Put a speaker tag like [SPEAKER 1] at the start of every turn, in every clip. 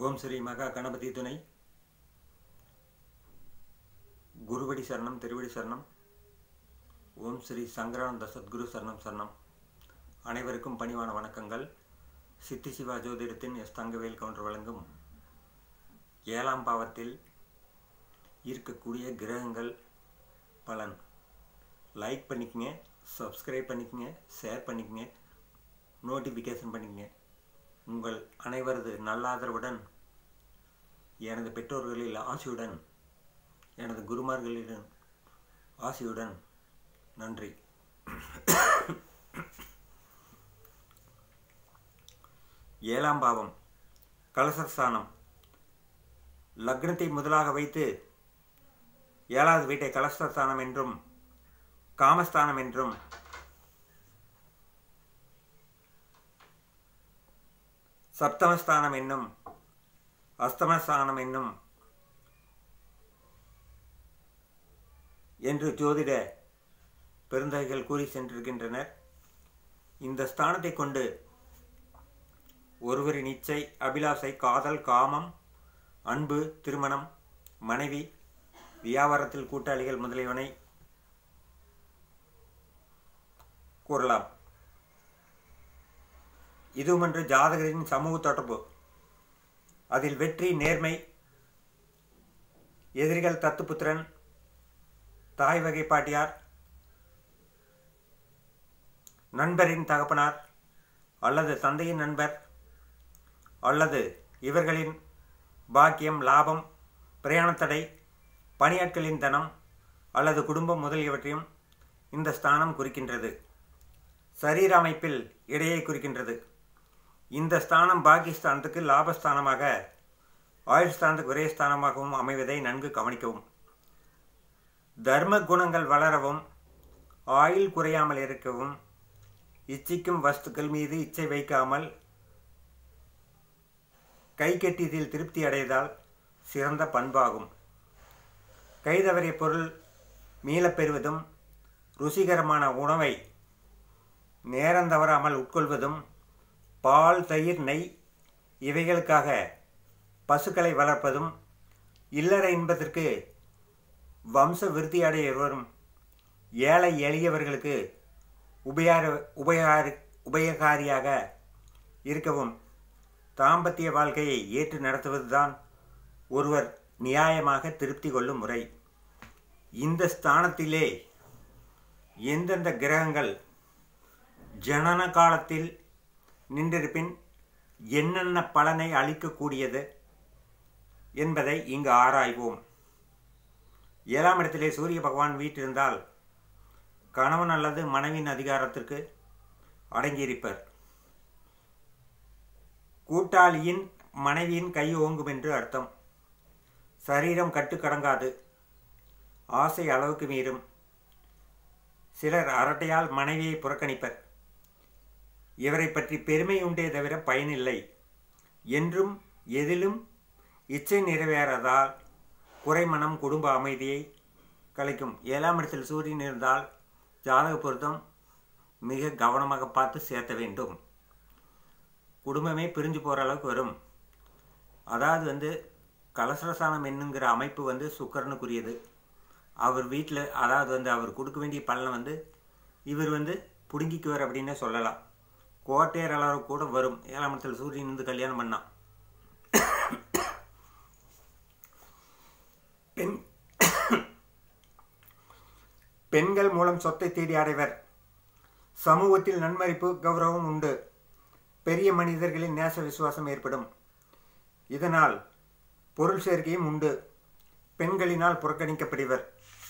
[SPEAKER 1] ஓம் ஸ்ரீ மகா கணபதி துணை குருவடி சரணம் திருவடி சரணம் ஓம் ஸ்ரீ சங்கரானந்த சத்குரு சரணம் சரணம் அனைவருக்கும் பணிவான வணக்கங்கள் சித்தி சிவா ஜோதிடத்தின் எஸ் தங்கவேல் கவுண்டர் வழங்கும் ஏழாம் பாவத்தில் இருக்கக்கூடிய கிரகங்கள் பலன் லைக் பண்ணிக்கங்க சப்ஸ்கிரைப் பண்ணிக்கங்க ஷேர் பண்ணிக்கங்க நோட்டிஃபிகேஷன் பண்ணிக்கங்க உங்கள் அனைவரது நல்லாதரவுடன் எனது பெற்றோர்களில் ஆசியுடன் எனது குருமார்களிடம் ஆசியுடன் நன்றி ஏழாம் பாவம் கலசஸ்தானம் லக்னத்தை முதலாக வைத்து ஏழாவது வீட்டை கலசஸ்தானம் என்றும் காமஸ்தானம் என்றும் சப்தமஸ்தானம் என்னும் அஸ்தமஸ்தானம் என்னும் என்று ஜோதிட பெருந்தகைகள் கூறி சென்றிருக்கின்றனர் இந்த ஸ்தானத்தை கொண்டு ஒருவரின் இச்சை அபிலாசை காதல் காமம் அன்பு திருமணம் மனைவி வியாபாரத்தில் கூட்டாளிகள் முதலியவனை கூறலாம் இதுவுமன்று ஜாதகரின் சமூக தொடர்பு அதில் வெற்றி நேர்மை எதிரிகள் தத்துப்புத்திரன் தாய் வகை பாட்டியார் நண்பரின் தகப்பனார் அல்லது தந்தையின் நண்பர் அல்லது இவர்களின் பாக்கியம் லாபம் பிரயாணத்தடை பணியாட்களின் தனம் அல்லது குடும்பம் முதலியவற்றையும் இந்த ஸ்தானம் குறிக்கின்றது சரீர அமைப்பில் இடையை குறிக்கின்றது இந்த ஸ்தானம் பாகிஸ்தானத்துக்கு லாபஸ்தானமாக ஆயுள் ஸ்தானத்துக்கு ஒரே ஸ்தானமாகவும் அமைவதை நன்கு கவனிக்கவும் தர்ம குணங்கள் வளரவும் ஆயுள் குறையாமல் இருக்கவும் இச்சிக்கும் வஸ்துக்கள் மீது இச்சை வைக்காமல் கை கட்டியதில் திருப்தி அடைவதால் சிறந்த பண்பாகும் கைதவறிய பொருள் மீளப் பெறுவதும் ருசிகரமான உணவை நேரம் தவறாமல் உட்கொள்வதும் பால் தயிர் நெய் இவைகளுக்காக பசுக்களை வளர்ப்பதும் இல்லற இன்பத்திற்கு வம்ச விருத்தி அடைய வரும் ஏழை எளியவர்களுக்கு உபயார உபயாரி உபயகாரியாக இருக்கவும் தாம்பத்திய வாழ்க்கையை ஏற்று நடத்துவதுதான் ஒருவர் நியாயமாக திருப்தி கொள்ளும் முறை இந்த ஸ்தானத்திலே எந்தெந்த கிரகங்கள் ஜனன காலத்தில் நின்றிருப்பின் என்னென்ன பலனை அளிக்கக்கூடியது என்பதை இங்கு ஆராய்வோம் ஏழாம் இடத்திலே சூரிய பகவான் வீட்டிருந்தால் கணவன் அல்லது மனைவியின் அதிகாரத்திற்கு அடங்கியிருப்பர் கூட்டாளியின் மனைவியின் கை ஓங்கும் என்று அர்த்தம் சரீரம் கட்டுக்கடங்காது ஆசை அளவுக்கு மீறும் சிலர் அரட்டையால் மனைவியை புறக்கணிப்பர் இவரை பற்றி பெருமை உண்டே தவிர பயனில்லை என்றும் எதிலும் இச்சை நிறைவேறாதால் குறைமனம் குடும்ப அமைதியை கலைக்கும் ஏழாம் இடத்தில் சூரியன் இருந்தால் ஜாதக பொருத்தம் மிக கவனமாக பார்த்து சேர்த்த வேண்டும் குடும்பமே பிரிஞ்சு போகிற அளவுக்கு வரும் அதாவது வந்து கலசரசானம் என்னங்கிற அமைப்பு வந்து சுக்கரனுக்குரியது அவர் வீட்டில் அதாவது வந்து அவர் கொடுக்க வேண்டிய பலனை வந்து இவர் வந்து பிடுங்கிக்குவார் அப்படின்னே சொல்லலாம் கோட்டையர் அளவு கூட வரும் ஏழாம் இடத்தில் சூரியன் இருந்து கல்யாணம் பண்ணான் பெண் பெண்கள் மூலம் சொத்தை தேடி அடைவர் சமூகத்தில் நன்மதிப்பு கௌரவம் உண்டு பெரிய மனிதர்களின் நேச விசுவாசம் ஏற்படும் இதனால் பொருள் சேர்க்கையும் உண்டு பெண்களினால் புறக்கணிக்கப்படுவர்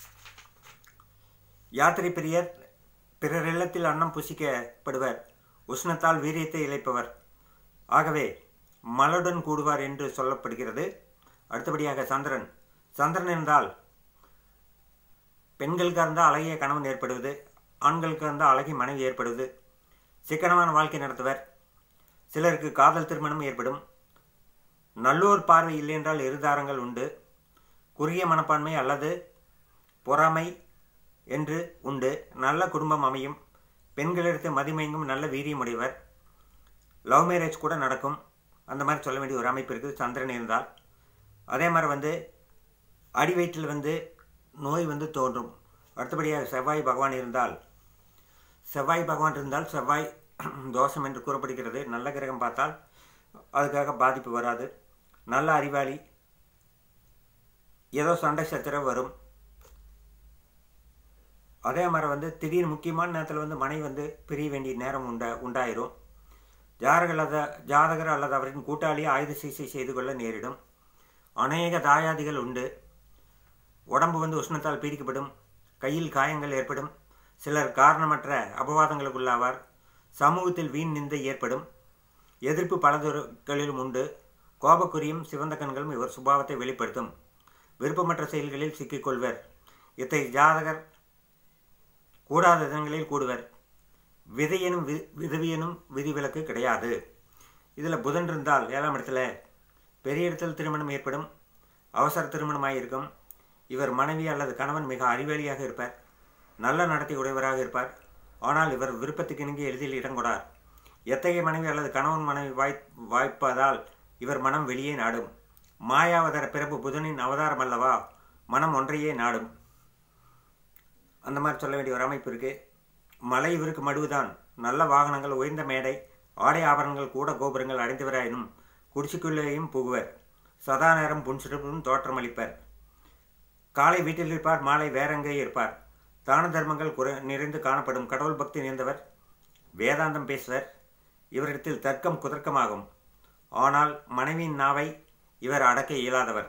[SPEAKER 1] யாத்திரை பிரியர் பிறர் இல்லத்தில் அன்னம் புசிக்கப்படுவர் உஷ்ணத்தால் வீரியத்தை இழைப்பவர் ஆகவே மலருடன் கூடுவார் என்று சொல்லப்படுகிறது அடுத்தபடியாக சந்திரன் சந்திரன் என்றால் பெண்களுக்கு இருந்தால் அழகிய கணவன் ஏற்படுவது ஆண்களுக்கு இருந்தால் அழகிய மனைவி ஏற்படுவது சிக்கனமான வாழ்க்கை நடத்துவர் சிலருக்கு காதல் திருமணம் ஏற்படும் நல்லோர் பார்வை இல்லை என்றால் இருதாரங்கள் உண்டு குறுகிய மனப்பான்மை அல்லது பொறாமை என்று உண்டு நல்ல குடும்பம் அமையும் பெண்களிடத்து மதிமயங்கும் நல்ல வீரியமுடையவர் லவ் மேரேஜ் கூட நடக்கும் அந்த மாதிரி சொல்ல வேண்டிய ஒரு அமைப்பு இருக்குது சந்திரன் இருந்தால் அதே மாதிரி வந்து அடி வயிற்றில் வந்து நோய் வந்து தோன்றும் அடுத்தபடியாக செவ்வாய் பகவான் இருந்தால் செவ்வாய் பகவான் இருந்தால் செவ்வாய் தோஷம் என்று கூறப்படுகிறது நல்ல கிரகம் பார்த்தால் அதுக்காக பாதிப்பு வராது நல்ல அறிவாளி ஏதோ சண்டை சச்சரவு வரும் அதே மாதிரி வந்து திடீர் முக்கியமான நேரத்தில் வந்து மனை வந்து பிரிய வேண்டிய நேரம் உண்டா உண்டாயிரும் ஜாதகர் அல்லத ஜாதகர் அல்லது அவரின் கூட்டாளி ஆயுத சிகிச்சை செய்து கொள்ள நேரிடும் அநேக தாயாதிகள் உண்டு உடம்பு வந்து உஷ்ணத்தால் பீடிக்கப்படும் கையில் காயங்கள் ஏற்படும் சிலர் காரணமற்ற அபவாதங்களுக்குள்ளாவார் சமூகத்தில் வீண் நிந்தை ஏற்படும் எதிர்ப்பு பலதுறைகளிலும் உண்டு கோபக்குறியும் சிவந்த கண்களும் இவர் சுபாவத்தை வெளிப்படுத்தும் விருப்பமற்ற செயல்களில் சிக்கிக்கொள்வர் இத்தகைய ஜாதகர் கூடாத தினங்களில் கூடுவர் விதையனும் வி விதவியனும் விதிவிலக்கு கிடையாது இதில் புதன் இருந்தால் ஏழாம் இடத்துல பெரிய இடத்தில் திருமணம் ஏற்படும் அவசர திருமணமாக இருக்கும் இவர் மனைவி அல்லது கணவன் மிக அறிவாளியாக இருப்பார் நல்ல நடத்தை உடையவராக இருப்பார் ஆனால் இவர் விருப்பத்துக்கு இணங்கி எளிதில் இடம் கொடார் எத்தகைய மனைவி அல்லது கணவன் மனைவி வாய் வாய்ப்பதால் இவர் மனம் வெளியே நாடும் மாயாவதார பிறப்பு புதனின் அவதாரம் அல்லவா மனம் ஒன்றையே நாடும் அந்த மாதிரி சொல்ல வேண்டிய ஒரு அமைப்பு இருக்குது மலை இவருக்கு மடுவுதான் நல்ல வாகனங்கள் உயர்ந்த மேடை ஆடை ஆபரணங்கள் கூட கோபுரங்கள் அடைந்தவராயினும் குடிசைக்குள்ளேயும் புகுவர் சதா நேரம் புன்சிறப்பும் தோற்றமளிப்பர் காலை வீட்டில் இருப்பார் மாலை வேறெங்கே இருப்பார் தான தர்மங்கள் குறை நிறைந்து காணப்படும் கடவுள் பக்தி நிறைந்தவர் வேதாந்தம் பேசுவர் இவரிடத்தில் தர்க்கம் குதர்க்கமாகும் ஆனால் மனைவியின் நாவை இவர் அடக்க இயலாதவர்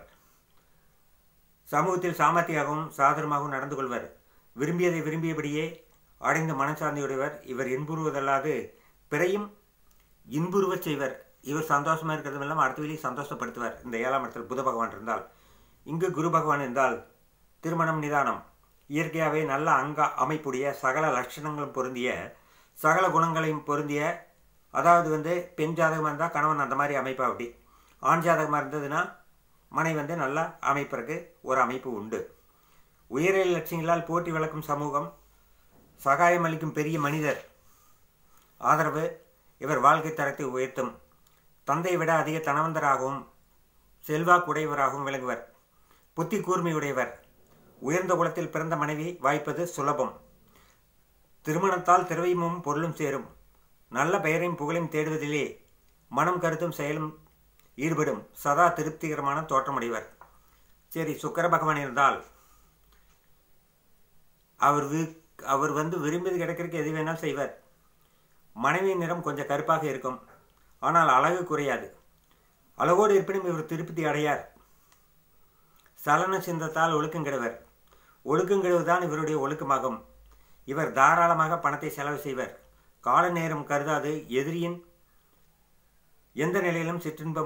[SPEAKER 1] சமூகத்தில் சாமர்த்தியாகவும் சாதனமாகவும் நடந்து கொள்வர் விரும்பியதை விரும்பியபடியே அடைந்த மனசாந்தியுடையவர் இவர் இன்புறுவதல்லாது பிறையும் இன்புறுவச் செய்வர் இவர் சந்தோஷமாக இருக்கிறதும் இல்லாமல் அடுத்த வெளியே சந்தோஷப்படுத்துவார் இந்த ஏழாம் இடத்தில் புத பகவான் இருந்தால் இங்கு குரு பகவான் இருந்தால் திருமணம் நிதானம் இயற்கையாகவே நல்ல அங்க அமைப்புடைய சகல லட்சணங்களும் பொருந்திய சகல குணங்களையும் பொருந்திய அதாவது வந்து பெண் ஜாதகமாக இருந்தால் கணவன் அந்த மாதிரி அமைப்பா அப்படி ஆண் ஜாதகமாக இருந்ததுன்னா மனை வந்து நல்லா அமைப்பிற்கு ஒரு அமைப்பு உண்டு உயரிய லட்சியங்களால் போட்டி விளக்கும் சமூகம் சகாயம் அளிக்கும் பெரிய மனிதர் ஆதரவு இவர் வாழ்க்கை தரத்தை உயர்த்தும் தந்தை விட அதிக தனவந்தராகவும் செல்வாக்குடையவராகவும் விளங்குவர் புத்தி கூர்மையுடையவர் உயர்ந்த குலத்தில் பிறந்த மனைவி வாய்ப்பது சுலபம் திருமணத்தால் திரவியமும் பொருளும் சேரும் நல்ல பெயரையும் புகழையும் தேடுவதிலே மனம் கருத்தும் செயலும் ஈடுபடும் சதா திருப்திகரமான தோற்றமுடையவர் சரி சுக்கர பகவான் இருந்தால் அவர் வி அவர் வந்து விரும்பியது கிடைக்கிறதுக்கு எது வேணாலும் செய்வார் மனைவியின் நிறம் கொஞ்சம் கருப்பாக இருக்கும் ஆனால் அழகு குறையாது அழகோடு இருப்பினும் இவர் திருப்தி அடையார் சலன சிந்தத்தால் ஒழுக்கங்கிடுவர் ஒழுக்கங்கிடுவதுதான் இவருடைய ஒழுக்கமாகும் இவர் தாராளமாக பணத்தை செலவு செய்வர் கால நேரம் கருதாது எதிரியின் எந்த நிலையிலும் சிற்றின்பம்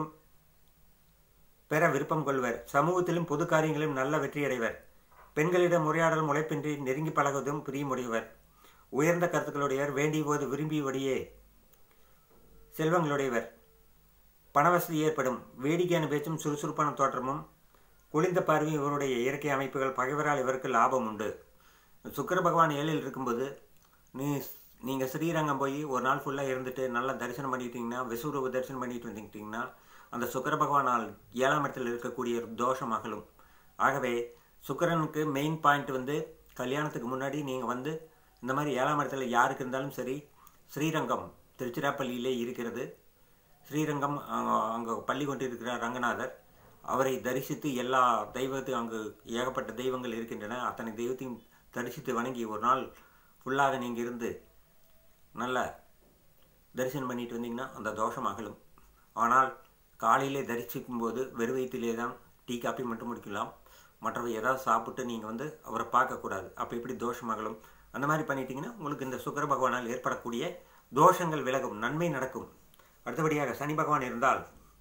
[SPEAKER 1] பெற விருப்பம் கொள்வர் சமூகத்திலும் பொது காரியங்களிலும் நல்ல வெற்றியடைவர் பெண்களிடம் உரையாடல் முளைப்பின்றி நெருங்கி பழகுவதும் பிரியமுடையவர் உயர்ந்த கருத்துக்களுடையவர் வேண்டிய போது விரும்பியபடியே செல்வங்களுடையவர் பணவசதி ஏற்படும் வேடிக்கையான பேச்சும் சுறுசுறுப்பான தோற்றமும் குளிர்ந்த பார்வையும் இவருடைய இயற்கை அமைப்புகள் பகைவரால் இவருக்கு லாபம் உண்டு சுக்கர பகவான் ஏழில் இருக்கும்போது நீ நீங்கள் ஸ்ரீரங்கம் போய் ஒரு நாள் ஃபுல்லாக இருந்துட்டு நல்லா தரிசனம் பண்ணிட்டீங்கன்னா விஸ்வரூப தரிசனம் பண்ணிட்டு வந்துக்கிட்டிங்கன்னா அந்த சுக்கர பகவானால் ஏழாம் இடத்தில் இருக்கக்கூடிய தோஷம் அகலும் ஆகவே சுக்கரனுக்கு மெயின் பாயிண்ட் வந்து கல்யாணத்துக்கு முன்னாடி நீங்கள் வந்து இந்த மாதிரி ஏழாம் இடத்துல யாருக்கு இருந்தாலும் சரி ஸ்ரீரங்கம் திருச்சிராப்பள்ளியிலே இருக்கிறது ஸ்ரீரங்கம் அங்கே பள்ளி கொண்டிருக்கிற ரங்கநாதர் அவரை தரிசித்து எல்லா தெய்வத்தையும் அங்கு ஏகப்பட்ட தெய்வங்கள் இருக்கின்றன அத்தனை தெய்வத்தையும் தரிசித்து வணங்கி ஒரு நாள் ஃபுல்லாக நீங்கள் இருந்து நல்ல தரிசனம் பண்ணிட்டு வந்தீங்கன்னா அந்த தோஷம் அகலும் ஆனால் காலையிலே தரிசிக்கும் போது வெறுவயத்திலே தான் டீ காப்பி மட்டும் முடிக்கலாம் மற்றவை ஏதாவது சாப்பிட்டு நீங்கள் வந்து அவரை பார்க்கக்கூடாது அப்போ எப்படி தோஷம் அகலும் அந்த மாதிரி பண்ணிட்டீங்கன்னா உங்களுக்கு இந்த சுக்கர பகவானால் ஏற்படக்கூடிய தோஷங்கள் விலகும் நன்மை நடக்கும் அடுத்தபடியாக சனி பகவான் இருந்தால்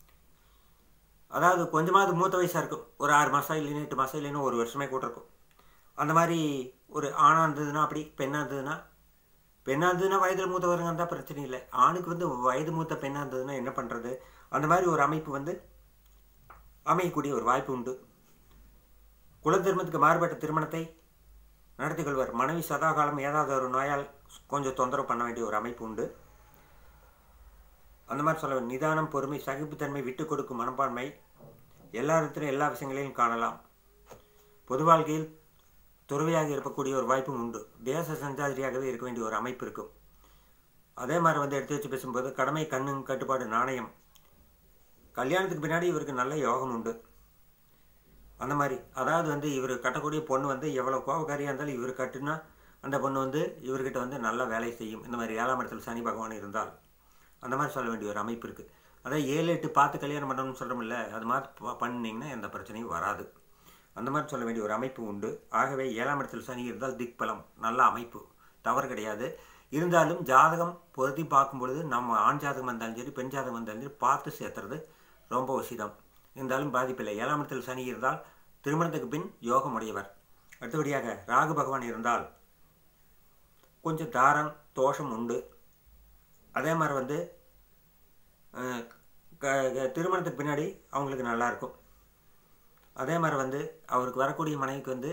[SPEAKER 1] அதாவது கொஞ்சமாவது மூத்த வயசாக இருக்கும் ஒரு ஆறு மாதம் இல்லைன்னு எட்டு மாதம் இல்லைன்னு ஒரு வருஷமே கூட இருக்கும் அந்த மாதிரி ஒரு ஆணாக இருந்ததுன்னா அப்படி பெண்ணாக இருந்ததுன்னா பெண்ணாக இருந்ததுன்னா வயதில் மூத்தவருங்க இருந்தால் பிரச்சனை இல்லை ஆணுக்கு வந்து வயது மூத்த பெண்ணாக இருந்ததுன்னா என்ன பண்ணுறது அந்த மாதிரி ஒரு அமைப்பு வந்து அமையக்கூடிய ஒரு வாய்ப்பு உண்டு குலதர்மத்துக்கு மாறுபட்ட திருமணத்தை நடத்தி கொள்வார் மனைவி சதாகாலம் ஏதாவது ஒரு நோயால் கொஞ்சம் தொந்தரவு பண்ண வேண்டிய ஒரு அமைப்பு உண்டு அந்த மாதிரி சொல்ல வேண்டும். நிதானம் பொறுமை சகிப்புத்தன்மை விட்டு கொடுக்கும் மனப்பான்மை எல்லாரிடத்திலும் எல்லா விஷயங்களையும் காணலாம் பொது வாழ்க்கையில் துறவியாக இருக்கக்கூடிய ஒரு வாய்ப்பும் உண்டு தேச சஞ்சாரியாகவே இருக்க வேண்டிய ஒரு அமைப்பு இருக்கும் அதே மாதிரி வந்து எடுத்து வச்சு பேசும்போது கடமை கண்ணு கட்டுப்பாடு நாணயம் கல்யாணத்துக்கு பின்னாடி இவருக்கு நல்ல யோகம் உண்டு அந்த மாதிரி அதாவது வந்து இவர் கட்டக்கூடிய பொண்ணு வந்து எவ்வளோ கோபக்காரியாக இருந்தாலும் இவர் கட்டுனா அந்த பொண்ணு வந்து இவர்கிட்ட வந்து நல்ல வேலை செய்யும் இந்த மாதிரி ஏழாம் இடத்துல சனி பகவான் இருந்தால் அந்த மாதிரி சொல்ல வேண்டிய ஒரு அமைப்பு இருக்குது அதான் ஏழு எட்டு பார்த்து கல்யாணம் பண்ணணும்னு சொல்கிறோம்ல அது மாதிரி ப- பண்ணிங்கன்னா எந்த பிரச்சனையும் வராது அந்த மாதிரி சொல்ல வேண்டிய ஒரு அமைப்பு உண்டு ஆகவே ஏழாம் இடத்தில் சனி இருந்தால் திக்பலம் நல்ல அமைப்பு தவறு கிடையாது இருந்தாலும் ஜாதகம் பொருத்தி பார்க்கும் பொழுது நம்ம ஆண் ஜாதகம் வந்தாலும் சரி பெண் ஜாதகம் வந்தாலும் சரி பார்த்து சேர்த்துறது ரொம்ப உசிதம் இருந்தாலும் பாதிப்பில்லை ஏழாம் இடத்தில் சனி இருந்தால் திருமணத்துக்கு பின் யோகம் உடையவர் அடுத்தபடியாக ராகு பகவான் இருந்தால் கொஞ்சம் தாரம் தோஷம் உண்டு அதே மாதிரி வந்து அஹ், க- க- திருமணத்துக்கு பின்னாடி அவங்களுக்கு நல்லா இருக்கும் அதே மாதிரி வந்து அவருக்கு வரக்கூடிய மனைவிக்கு வந்து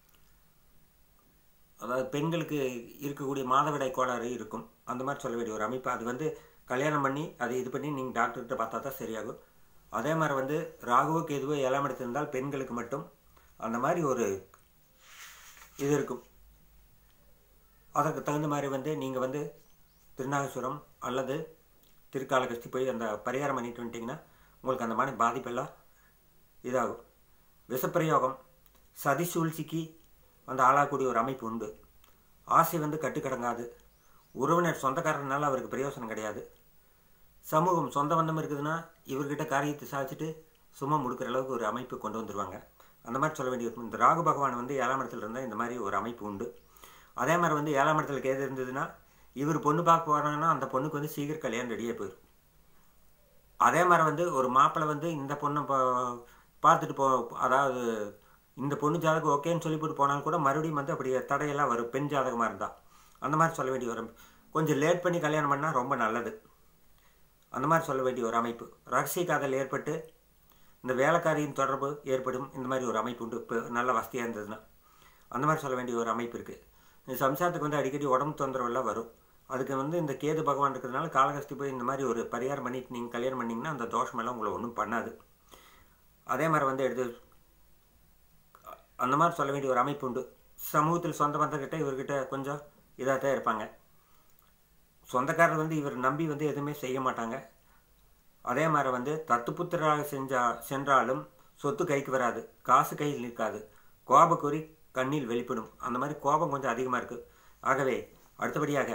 [SPEAKER 1] அதாவது பெண்களுக்கு இருக்கக்கூடிய மாதவிடாய் கோளாறு இருக்கும் அந்த மாதிரி சொல்ல வேண்டிய ஒரு அமைப்பு அது வந்து கல்யாணம் பண்ணி அதை இது பண்ணி நீங்கள் டாக்டர்கிட்ட பார்த்தா தான் சரியாகும் அதே மாதிரி வந்து ராகுவோ கேதுவோ ஏழாம் இடத்துல இருந்தால் பெண்களுக்கு மட்டும் அந்த மாதிரி ஒரு இது இருக்கும் அதற்கு தகுந்த மாதிரி வந்து நீங்கள் வந்து திருநாகேஸ்வரம் அல்லது திருக்காலகஸ்தி போய் அந்த பரிகாரம் பண்ணிட்டு வந்துட்டிங்கன்னா உங்களுக்கு அந்த மாதிரி பாதிப்பெல்லாம் இதாகும் விஷப்பிரயோகம் சதி சூழ்ச்சிக்கு வந்து ஆளாகக்கூடிய ஒரு அமைப்பு உண்டு ஆசை வந்து கட்டுக்கடங்காது உறவினர் சொந்தக்காரனால அவருக்கு பிரயோசனம் கிடையாது சமூகம் சொந்த பந்தம் இருக்குதுன்னா இவர்கிட்ட காரியத்தை சாதிச்சுட்டு சும்மா முடுக்கிற அளவுக்கு ஒரு அமைப்பு கொண்டு வந்துருவாங்க அந்த மாதிரி சொல்ல வேண்டிய இந்த ராகு பகவான் வந்து ஏழாம் இடத்துல இருந்தால் இந்த மாதிரி ஒரு அமைப்பு உண்டு அதே மாதிரி வந்து ஏழாம் இடத்துல கேது இருந்ததுன்னா இவர் பொண்ணு பார்க்க போகிறாங்கன்னா அந்த பொண்ணுக்கு வந்து சீக்கிரம் கல்யாணம் ரெடியாக போயிடும் அதே மாதிரி வந்து ஒரு மாப்பிள்ளை வந்து இந்த பொண்ணை பா- பார்த்துட்டு போ அதாவது இந்த பொண்ணு ஜாதகம் ஓகேன்னு சொல்லி போட்டு போனாலும் கூட மறுபடியும் வந்து அப்படி தடையெல்லாம் வரும் பெண் ஜாதகமாக இருந்தால் அந்த மாதிரி சொல்ல வேண்டிய ஒரு அமைப்பு. கொஞ்சம் லேட் பண்ணி கல்யாணம் பண்ணால் ரொம்ப நல்லது அந்த மாதிரி சொல்ல வேண்டிய ஒரு அமைப்பு ரகசிய காதல் ஏற்பட்டு இந்த வேலைக்காரியின் தொடர்பு ஏற்படும் இந்த மாதிரி ஒரு அமைப்பு உண்டு இப்போ நல்ல வசதியாக இருந்ததுன்னா அந்த மாதிரி சொல்ல வேண்டிய ஒரு அமைப்பு இருக்குது இந்த சம்சாரத்துக்கு வந்து அடிக்கடி உடம்பு தொந்தரவெல்லாம் வரும் அதுக்கு வந்து இந்த கேது பகவான் இருக்கிறதுனால காலகஸ்தி போய் இந்த மாதிரி ஒரு பரிகாரம் பண்ணிட்டு நீங்கள் கல்யாணம் பண்ணிங்கன்னா அந்த தோஷமெல்லாம் உங்களை ஒன்றும் பண்ணாது அதே மாதிரி வந்து எடுத்து அந்த மாதிரி சொல்ல வேண்டிய ஒரு அமைப்பு உண்டு சமூகத்தில் சொந்த பந்தக்கிட்ட இவர்கிட்ட கொஞ்சம் இதாக தான் இருப்பாங்க சொந்தக்காரர் வந்து இவர் நம்பி வந்து எதுவுமே செய்ய மாட்டாங்க அதே மாதிரி வந்து தத்துப்புத்திராக செஞ்சா சென்றாலும் சொத்து கைக்கு வராது காசு கையில் நிற்காது கோபக்குறி கண்ணில் வெளிப்படும் அந்த மாதிரி கோபம் கொஞ்சம் அதிகமாக இருக்குது ஆகவே அடுத்தபடியாக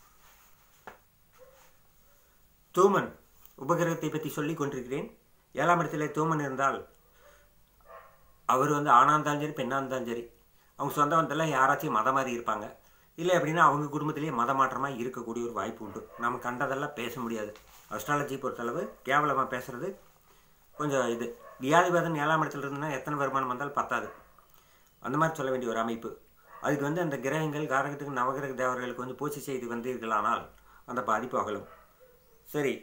[SPEAKER 1] தூமன் உபகிரகத்தை பற்றி சொல்லி கொண்டிருக்கிறேன் ஏழாம் இடத்துல தூமன் இருந்தால் அவர் வந்து ஆணாக இருந்தாலும் சரி பெண்ணாக இருந்தாலும் சரி அவங்க சொந்த பந்தத்தில் யாராச்சும் மதம் மாதிரி இருப்பாங்க இல்லை அப்படின்னா அவங்க குடும்பத்திலேயே மத மாற்றமாக இருக்கக்கூடிய ஒரு வாய்ப்பு உண்டு நம்ம கண்டதெல்லாம் பேச முடியாது அஸ்ட்ராலஜி பொறுத்தளவு கேவலமாக பேசுறது கொஞ்சம் இது வியாதிவாதம் ஏழாம் இடத்துல இருந்ததுன்னா எத்தனை வருமானம் வந்தாலும் பத்தாது அந்த மாதிரி சொல்ல வேண்டிய ஒரு அமைப்பு அதுக்கு வந்து அந்த கிரகங்கள் காரகத்துக்கு நவகிரக தேவர்களுக்கு வந்து பூச்சி செய்து வந்தீர்களானால் அந்த பாதிப்பு அகலும் சரி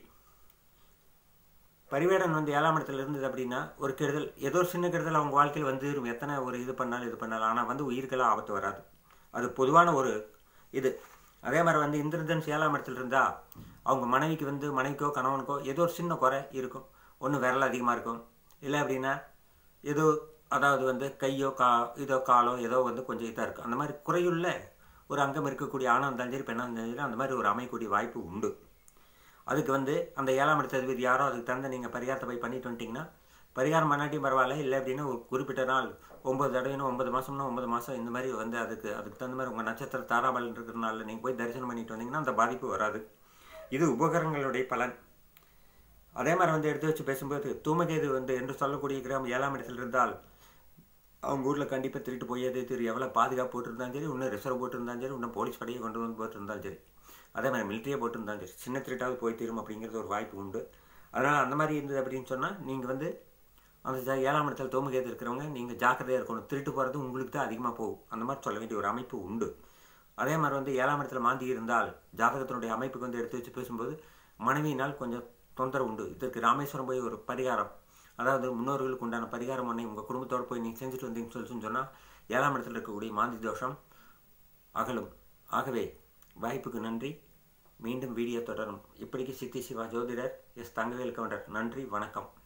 [SPEAKER 1] பரிவேடன் வந்து ஏழாம் இடத்துல இருந்தது அப்படின்னா ஒரு கெடுதல் ஏதோ ஒரு சின்ன கெடுதல் அவங்க வாழ்க்கையில் வந்து இருக்கும் எத்தனை ஒரு இது பண்ணாலும் இது பண்ணாலும் ஆனால் வந்து உயிருக்கெல்லாம் ஆபத்து வராது அது பொதுவான ஒரு இது அதே மாதிரி வந்து இந்திரதன்ஸ் ஏழாம் இடத்துல இருந்தால் அவங்க மனைவிக்கு வந்து மனைவிக்கோ கணவனுக்கோ ஏதோ ஒரு சின்ன குறை இருக்கும் ஒன்று விரல் அதிகமாக இருக்கும் இல்லை அப்படின்னா ஏதோ அதாவது வந்து கையோ கா இதோ காலோ ஏதோ வந்து கொஞ்சம் இதாக இருக்கும் அந்த மாதிரி குறையுள்ள ஒரு அங்கம் இருக்கக்கூடிய ஆணாக இருந்தாலும் சரி பெண்ணாக இருந்தாலும் சரி அந்த மாதிரி ஒரு அமையக்கூடிய வாய்ப்பு உண்டு அதுக்கு வந்து அந்த ஏழாம் இடத்த அதிபதி யாரோ அதுக்கு தகுந்த நீங்கள் பரிகாரத்தை போய் பண்ணிட்டு வந்துட்டிங்கன்னா பரிகாரம் பண்ணாட்டியும் பரவாயில்ல இல்லை அப்படின்னா ஒரு குறிப்பிட்ட நாள் ஒம்பது தடவைனா ஒன்பது மாதம்னா ஒன்பது மாதம் இந்த மாதிரி வந்து அதுக்கு அதுக்கு தகுந்த மாதிரி உங்கள் நட்சத்திர தாராபலன் இருக்கிறனால நீங்கள் போய் தரிசனம் பண்ணிட்டு வந்தீங்கன்னா அந்த பாதிப்பு வராது இது உபகரணங்களுடைய பலன் அதே மாதிரி வந்து எடுத்து வச்சு பேசும்போது தூமகேது வந்து என்று சொல்லக்கூடிய கிராமம் ஏழாம் இடத்தில் இருந்தால் அவங்க ஊரில் கண்டிப்பாக திருட்டு போயது திரு எவ்வளோ பாதுகாப்பு போட்டிருந்தாலும் சரி இன்னும் ரிசர்வ் போட்டிருந்தாலும் சரி இன்னும் போலீஸ் படையை கொண்டு வந்து போட்டிருந்தாலும் சரி அதே மாதிரி மிலிட்ரியை போட்டிருந்தாலும் சரி சின்ன திருட்டாவது போய் தீரும் அப்படிங்கிறது ஒரு வாய்ப்பு உண்டு அதனால் அந்த மாதிரி இருந்தது அப்படின்னு சொன்னால் நீங்கள் வந்து அந்த ஜா- ஏழாம் இடத்துல தோமுகேது இருக்கிறவங்க நீங்கள் ஜாக்கிரதையாக இருக்கணும் திருட்டு போகிறது உங்களுக்கு தான் அதிகமாக போகும் அந்த மாதிரி சொல்ல வேண்டிய ஒரு அமைப்பு உண்டு அதே மாதிரி வந்து ஏழாம் இடத்துல மாந்தி இருந்தால் ஜாதகத்தினுடைய அமைப்புக்கு வந்து எடுத்து வச்சு பேசும்போது மனைவியினால் கொஞ்சம் தொந்தரவு உண்டு இதற்கு ராமேஸ்வரம் போய் ஒரு பரிகாரம் அதாவது முன்னோர்களுக்கு உண்டான பரிகாரம் ஒன்றை உங்கள் குடும்பத்தோடு போய் நீங்கள் செஞ்சுட்டு வந்தீங்கன்னு சொல்லி சொன்னால் ஏழாம் இடத்துல இருக்கக்கூடிய மாந்தி தோஷம் அகலும் ஆகவே வாய்ப்புக்கு நன்றி மீண்டும் வீடியோ தொடரும் இப்படிக்கு சித்தி சிவா ஜோதிடர் எஸ் தங்கவேல் கவுண்டர் நன்றி வணக்கம்